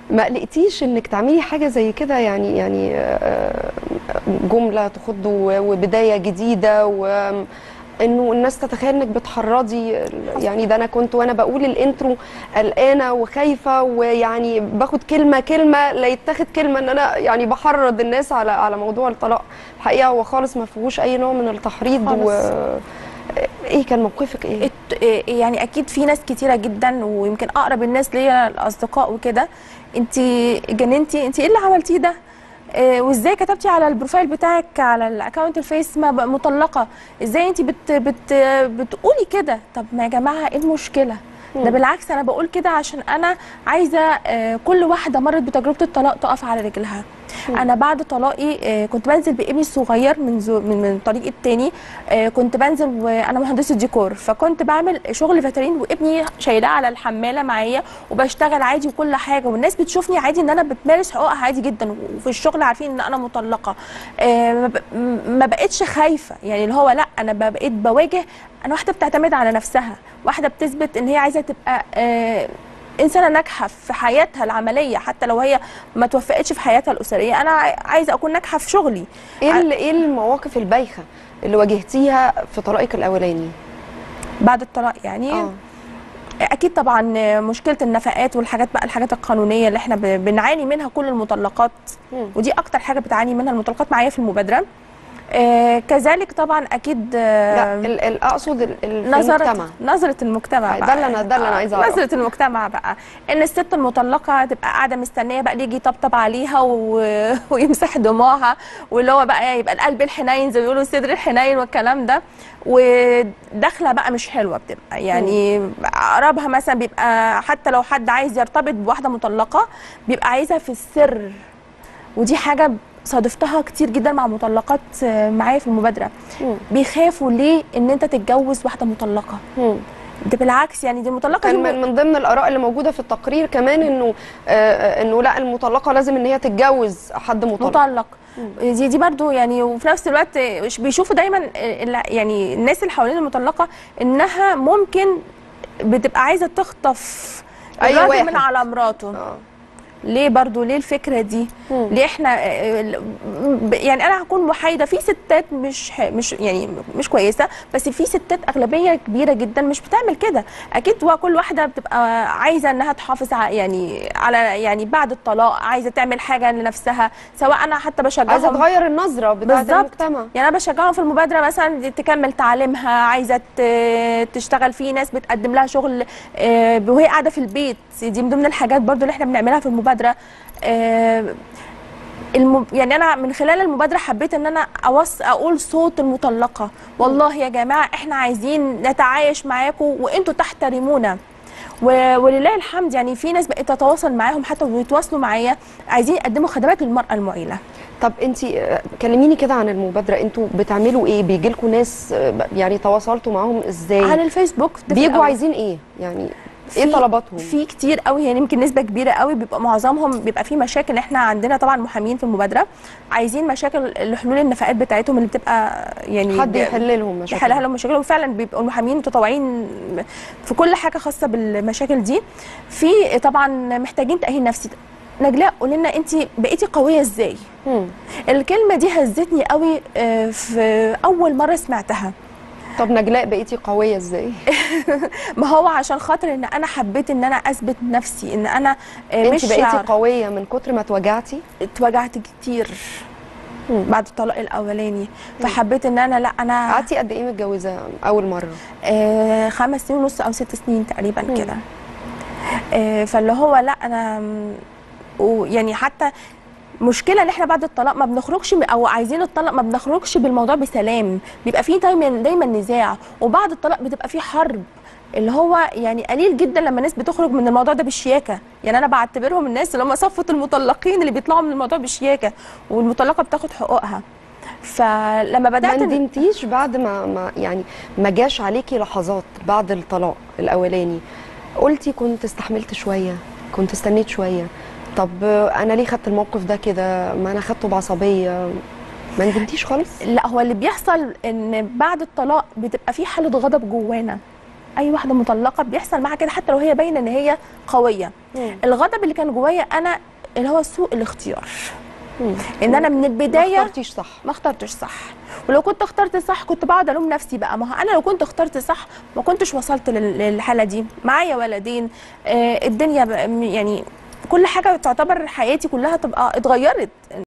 ما قلقتيش انك تعملي حاجه زي كده يعني يعني آه، جمله تخض و- وبدايه جديده وانه الناس تتخيل انك بتحرضي ال- يعني ده انا كنت وانا بقول الانترو قلقانه وخايفه ويعني باخد كلمه كلمه لا يتاخد كلمه ان انا يعني بحرض الناس على على موضوع الطلاق الحقيقه هو خالص ما فيهوش اي نوع من التحريض خالص. و ايه كان موقفك ايه؟ الت- إيه يعني اكيد في ناس كتيره جدا ويمكن اقرب الناس ليا الاصدقاء وكده انت جننتي انت ايه اللي عملتيه ده إيه وازاي كتبتي على البروفايل بتاعك على الاكونت الفيس ما بقى مطلقه ازاي انت بت بت بتقولي كده طب ما يا جماعه ايه المشكله ده مم. بالعكس انا بقول كده عشان انا عايزه آه، كل واحده مرت بتجربه الطلاق تقف على رجلها مم. انا بعد طلاقي آه، كنت بنزل بابني الصغير من زو من من الطريق التاني آه، كنت بنزل وانا مهندسه ديكور فكنت بعمل شغل فاترين وابني شايلاه على الحماله معايا وبشتغل عادي وكل حاجه والناس بتشوفني عادي ان انا بتمارس حقوقها عادي جدا وفي الشغل عارفين ان انا مطلقه آه، ما ب- ما بقتش خايفه يعني اللي هو لا انا بقيت بواجه انا واحده بتعتمد على نفسها واحده بتثبت ان هي عايزه تبقى آه، انسانه ناجحه في حياتها العمليه حتى لو هي ما توفقتش في حياتها الاسريه انا عاي- عايزه اكون ناجحه في شغلي ايه ال- ايه المواقف البايخه اللي واجهتيها في طلاقك الاولاني؟ بعد الطلاق يعني اه اكيد طبعا مشكله النفقات والحاجات بقى الحاجات القانونيه اللي احنا ب- بنعاني منها كل المطلقات مم. ودي اكتر حاجه بتعاني منها المطلقات معايا في المبادره آه كذلك طبعا اكيد لا آه ال- ال- اقصد ال- ال- في نظرة المجتمع نظرة المجتمع ده بقى. اللي أنا- ده اللي أنا آه، عايزة أعرفه. نظرة المجتمع بقى ان الست المطلقة تبقى قاعدة مستنية بقى اللي يجي يطبطب عليها و... ويمسح دموعها واللي هو بقى يبقى القلب الحنين زي ما بيقولوا الصدر الحنين والكلام ده وداخلة بقى مش حلوة بتبقى يعني قرابها مثلا بيبقى حتى لو حد عايز يرتبط بواحدة مطلقة بيبقى عايزها في السر ودي حاجة صادفتها كتير جدا مع مطلقات آه، معايا في المبادرة مم. بيخافوا ليه ان انت تتجوز واحده مطلقه مم. ده بالعكس يعني دي المطلقه دي كان من, من ضمن الاراء اللي موجوده في التقرير كمان انه آه انه لا المطلقه لازم ان هي تتجوز حد مطلق مطلق دي دي برضو يعني وفي نفس الوقت بيشوفوا دايما ال- يعني الناس اللي حوالين المطلقه انها ممكن بتبقى عايزه تخطف أي الراجل واحد. من على مراته آه. ليه برضو ليه الفكره دي مم. ليه احنا آه، ال- ب- يعني انا هكون محايده في ستات مش ح- مش يعني مش كويسه بس في ستات اغلبيه كبيره جدا مش بتعمل كده اكيد هو كل واحده بتبقى عايزه انها تحافظ ع- يعني على يعني بعد الطلاق عايزه تعمل حاجه لنفسها سواء انا حتى بشجعهم عايزه تغير النظره بتاعه بالظبط. المجتمع يعني انا بشجعهم في المبادره مثلا تكمل تعليمها عايزه ت- تشتغل في ناس بتقدم لها شغل آه، وهي قاعده في البيت دي من ضمن الحاجات برضو اللي احنا بنعملها في المبادره آه، الم... يعني انا من خلال المبادره حبيت ان انا أوص... اقول صوت المطلقه والله يا جماعه احنا عايزين نتعايش معاكم وانتوا تحترمونا و... ولله الحمد يعني في ناس بقت تتواصل معاهم حتى ويتواصلوا معايا عايزين يقدموا خدمات للمراه المعيله طب انت كلميني كده عن المبادره انتوا بتعملوا ايه بيجي لكم ناس آه، يعني تواصلتوا معاهم ازاي على الفيسبوك ده في بيجوا الأول. عايزين ايه يعني ايه في- طلباتهم في كتير قوي يعني يمكن نسبه كبيره قوي بيبقى معظمهم بيبقى في مشاكل احنا عندنا طبعا محامين في المبادره عايزين مشاكل لحلول النفقات بتاعتهم اللي بتبقى يعني حد بي- يحل لهم مشاكل يحلها لهم مشاكل وفعلا بيبقوا المحامين متطوعين في كل حاجه خاصه بالمشاكل دي في طبعا محتاجين تاهيل نفسي نجلاء قولي لنا انت بقيتي قويه ازاي مم. الكلمه دي هزتني قوي آه، في اول مره سمعتها طب نجلاء بقيتي قويه ازاي ما هو عشان خاطر ان انا حبيت ان انا اثبت نفسي ان انا آه، انت مش بقيتي شعر. قويه من كتر ما اتوجعتي اتوجعت كتير مم. بعد الطلاق الاولاني فحبيت ان انا لا انا قعدتي قد ايه متجوزه اول مره آه خمس سنين ونص او ست سنين تقريبا مم. كده آه فاللي هو لا انا م- ويعني حتى مشكله ان احنا بعد الطلاق ما بنخرجش ب- او عايزين الطلاق ما بنخرجش بالموضوع بسلام بيبقى فيه دايما دايما نزاع وبعد الطلاق بتبقى فيه حرب اللي هو يعني قليل جدا لما الناس بتخرج من الموضوع ده بالشياكه يعني انا بعتبرهم الناس اللي هم صفه المطلقين اللي بيطلعوا من الموضوع بالشياكه والمطلقه بتاخد حقوقها فلما ما بدات ندمتيش بعد ما, ما يعني ما جاش عليكي لحظات بعد الطلاق الاولاني قلتي كنت استحملت شويه كنت استنيت شويه طب انا ليه خدت الموقف ده كده ما انا خدته بعصبيه ما ندمتيش خالص لا هو اللي بيحصل ان بعد الطلاق بتبقى في حاله غضب جوانا اي واحده مطلقه بيحصل معاها كده حتى لو هي باينه ان هي قويه مم. الغضب اللي كان جوايا انا اللي هو سوء الاختيار مم. ان انا من ما البدايه اخترتيش صح ما اخترتش صح ولو كنت اخترت صح كنت بقعد الوم نفسي بقى ما هو انا لو كنت اخترت صح ما كنتش وصلت لل- للحاله دي معايا ولدين آه الدنيا بقى- يعني كل حاجه تعتبر حياتي كلها تبقى اتغيرت